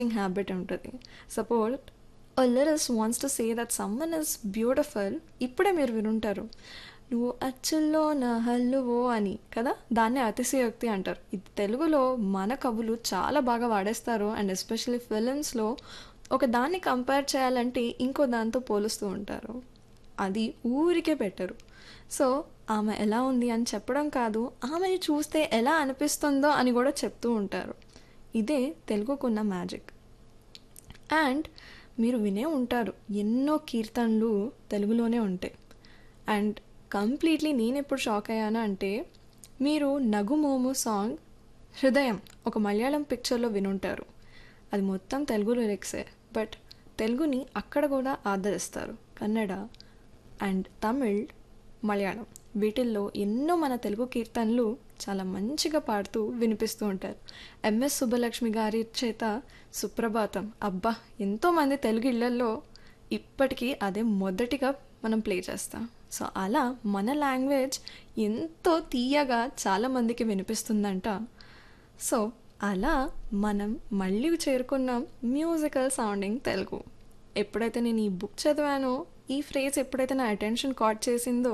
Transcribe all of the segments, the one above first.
Habit ఉంటుంది suppose a lyrist wants to say that someone is beautiful ఇప్పుడే మీరు వినుంటారు నువ్వు అచ్చుల్లో నా హల్లువో అని కదా దాన్ని అతిశయోక్తి అంటారు ఇది తెలుగులో మన కవులు చాలా బాగా వాడేస్తారు అండ్ ఎస్పెషల్లీ ఫిలిమ్స్లో ఒక దాన్ని కంపేర్ చేయాలంటే ఇంకో దాంతో పోలుస్తూ ఉంటారు అది ఊరికే పెట్టరు సో ఆమె ఎలా ఉంది అని చెప్పడం కాదు ఆమెని చూస్తే ఎలా అనిపిస్తుందో అని కూడా చెప్తూ ఉంటారు ఇదే తెలుగుకున్న మ్యాజిక్ అండ్ మీరు వినే ఉంటారు ఎన్నో కీర్తనలు తెలుగులోనే ఉంటాయి అండ్ కంప్లీట్లీ నేను ఎప్పుడు షాక్ అయ్యాను అంటే మీరు నగుమోము సాంగ్ హృదయం ఒక మలయాళం పిక్చర్లో వినుంటారు అది మొత్తం తెలుగు లిరిక్సే బట్ తెలుగుని అక్కడ కూడా ఆదరిస్తారు కన్నడ అండ్ తమిళ్ మలయాళం వీటిల్లో ఎన్నో మన తెలుగు కీర్తనలు చాలా మంచిగా పాడుతూ వినిపిస్తూ ఉంటారు ఎంఎస్ సుబ్బలక్ష్మి గారి చేత సుప్రభాతం అబ్బా ఎంతోమంది తెలుగు ఇళ్లలో ఇప్పటికీ అదే మొదటిగా మనం ప్లే చేస్తాం సో అలా మన లాంగ్వేజ్ ఎంతో తీయగా చాలామందికి వినిపిస్తుందంట సో అలా మనం మళ్ళీ చేరుకున్నాం మ్యూజికల్ సౌండింగ్ తెలుగు ఎప్పుడైతే నేను ఈ బుక్ చదివానో ఈ ఫ్రేజ్ ఎప్పుడైతే నా అటెన్షన్ కాట్ చేసిందో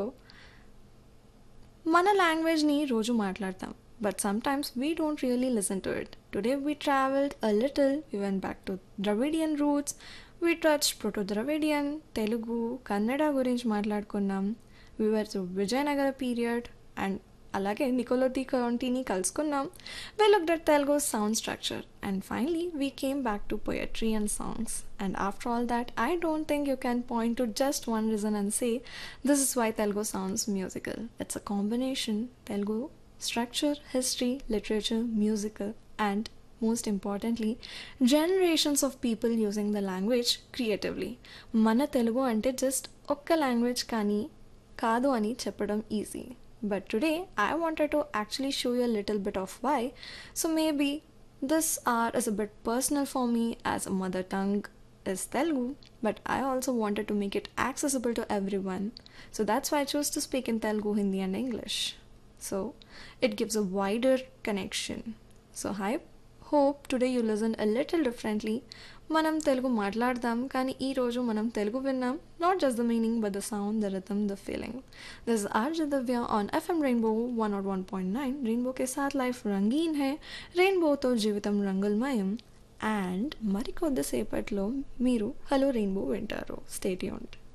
మన లాంగ్వేజ్ని రోజు మాట్లాడతాం but sometimes we don't really listen to it today we travelled a little we went back to Dravidian roots we touch proto Dravidian Telugu Kannada గురించి మాట్లాడుకున్నాం we were to Vijayanagara period and అలాగే నికోలోతి కౌంటీని కలుసుకున్నాం we look that Telugu sound structure and finally we came back to poetry and songs and after all that I don't think you can point to just one reason and say this is why Telugu sounds musical it's a combination Telugu structure history literature musical and most importantly generations of people using the language creatively మన తెలుగు అంటే just ఒక్క language కానీ కాదు అని చెప్పడం easy but today I wanted to actually show you a little bit of why. So maybe this hour is a bit personal for me as a mother tongue is Telugu, but I also wanted to make it accessible to everyone. So that's why I chose to speak in Telugu, Hindi, and English. So it gives a wider connection. So I hope today you listen a little differently. మనం తెలుగు మాట్లాడదాం కానీ ఈరోజు మనం తెలుగు విన్నాం not just the meaning but the sound the rhythm the feeling this are Divya on F M rainbow one और one point nine rainbow के साथ life रंगीन है రెయిన్బో తో జీవితం రంగులమయం అండ్ మరికొద్దిసేపట్లో మీరు హలో రెయిన్బో వింటారు స్టేట్ యూన్డ్